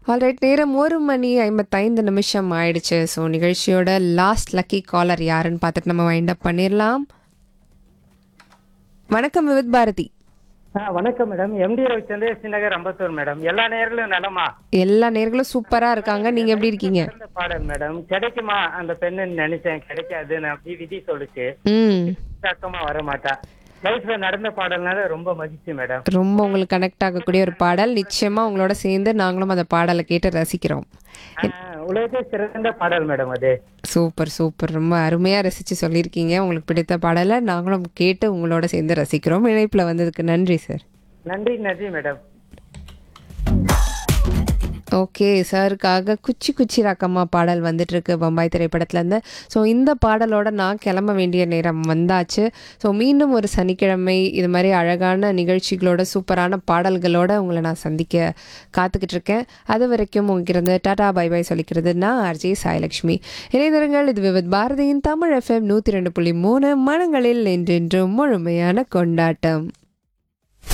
alright நேரம் ஒரு மணி ஐம்பத்தைந்து நிமிஷம் ஆயிடுச்சு ஸோ நிகழ்ச்சியோட லாஸ்ட் லக்கி காலர் யாருன்னு பார்த்துட்டு நம்ம வைண்ட் அப் பண்ணிடலாம் வணக்கம் விவித் பாரதி ஆ, வணக்கம் madam MD Ravichandra Srinagar Ambattur madam எல்லா நேர்களும் நலமா எல்லா நேர்களும் சூப்பரா இருக்காங்க நீங்க எப்படி இருக்கீங்க சிறந்த பாடல் மேடம் கிடைக்குமா அந்த பெண்ணுன்னு நினைச்சேன் கிடைக்காது நான் அப்படி விதி சொல்லுச்சு ம் தாக்கமா வர மாட்டா லைஃப்ல நடந்த பாடல்னால ரொம்ப மகிழ்ச்சி மேடம் ரொம்ப உங்களுக்கு கனெக்ட் ஆகக்கூடிய ஒரு பாடல் நிச்சயமா உங்களோட சேர்ந்து நாங்களும் அந்த பாடலை கேட்டு ரசிக்கிறோம் ஆ, உலகத்தை சிறந்த பாடல் மேடம் அது சூப்பர் சூப்பர் ரொம்ப அருமையா ரசிச்சு சொல்லியிருக்கீங்க உங்களுக்கு பிடித்த பாடலை நாங்களும் கேட்டு உங்களோட சேர்ந்து ரசிக்கிறோம் இணைப்புல வந்ததுக்கு நன்றி சார் நன்றி நன்றி மேடம் ஓகே சாருக்காக குச்சி குச்சி ரக்கம்மா பாடல் வந்துட்டு இருக்கு பம்பாய் திரைப்படத்துலேருந்து ஸோ இந்த பாடலோட நான் கிளம்ப வேண்டிய நேரம் வந்தாச்சு ஸோ மீண்டும் ஒரு சனிக்கிழமை இது மாதிரி அழகான நிகழ்ச்சிகளோட சூப்பரான பாடல்களோட உங்களை நான் சந்திக்க காத்துக்கிட்டு இருக்கேன் அது வரைக்கும் உங்ககிட்ட டாடா பை பை சொல்லிக்கிறது நான் ஆர்ஜே சாயலக்ஷ்மி இணைந்திருங்கள் இது விவித் பாரதியின் தமிழ் எஃப்எம் நூற்றி ரெண்டு புள்ளி மூணு மனங்களில் என்றென்றும் முழுமையான கொண்டாட்டம்